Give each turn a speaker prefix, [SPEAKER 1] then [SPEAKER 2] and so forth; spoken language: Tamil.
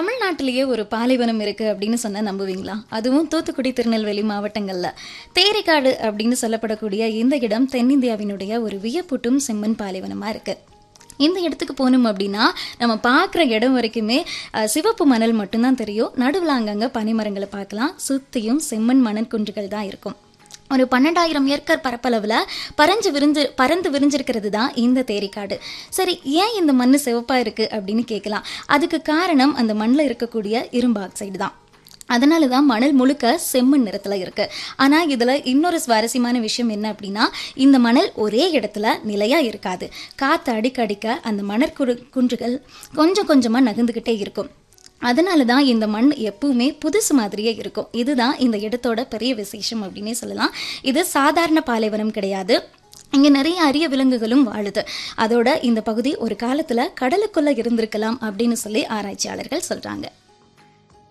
[SPEAKER 1] தமிழ்நாட்டிலேயே ஒரு பாலைவனம் இருக்கு அப்படின்னு சொன்னா நம்புவீங்களா அதுவும் தூத்துக்குடி திருநெல்வேலி மாவட்டங்கள்ல தேரிக்காடு அப்படின்னு சொல்லப்படக்கூடிய இந்த இடம் தென்னிந்தியாவினுடைய ஒரு வியப்பூட்டும் செம்மண் பாலைவனமா இருக்கு இந்த இடத்துக்கு போகணும் அப்படின்னா நம்ம பார்க்குற இடம் வரைக்குமே அஹ், சிவப்பு மணல் மட்டும்தான் தெரியும் நடுவில் அங்கங்கே பனிமரங்களை பார்க்கலாம் சுற்றியும் செம்மண் மணல் குன்றுகள் தான் இருக்கும் ஒரு பன்னெண்டாயிரம் ஏக்கர் பரப்பளவில் பறஞ்சு விரிஞ்சு பறந்து விரிஞ்சிருக்கிறது தான் இந்த தேரிக்காடு சரி ஏன் இந்த மண் சிவப்பாக இருக்குது அப்படின்னு கேட்கலாம் அதுக்கு காரணம் அந்த மண்ணில் இருக்கக்கூடிய இரும்பு ஆக்சைடு தான் அதனால தான் மணல் முழுக்க செம்மண் நிறத்தில் இருக்கு ஆனால் இதில் இன்னொரு சுவாரஸ்யமான விஷயம் என்ன அப்படின்னா இந்த மணல் ஒரே இடத்துல நிலையாக இருக்காது காற்று அடிக்க அடிக்க அந்த மணற்குறு குன்றுகள் கொஞ்சம் கொஞ்சமாக நகர்ந்துக்கிட்டே இருக்கும் அதனால தான் இந்த மண் எப்பவுமே புதுசு மாதிரியே இருக்கும் இதுதான் இந்த இடத்தோட பெரிய விசேஷம் அப்படின்னே சொல்லலாம் இது சாதாரண பாலைவனம் கிடையாது இங்கே நிறைய அரிய விலங்குகளும் வாழுது அதோட இந்த பகுதி ஒரு காலத்தில் கடலுக்குள்ளே இருந்திருக்கலாம் அப்படின்னு சொல்லி ஆராய்ச்சியாளர்கள் சொல்கிறாங்க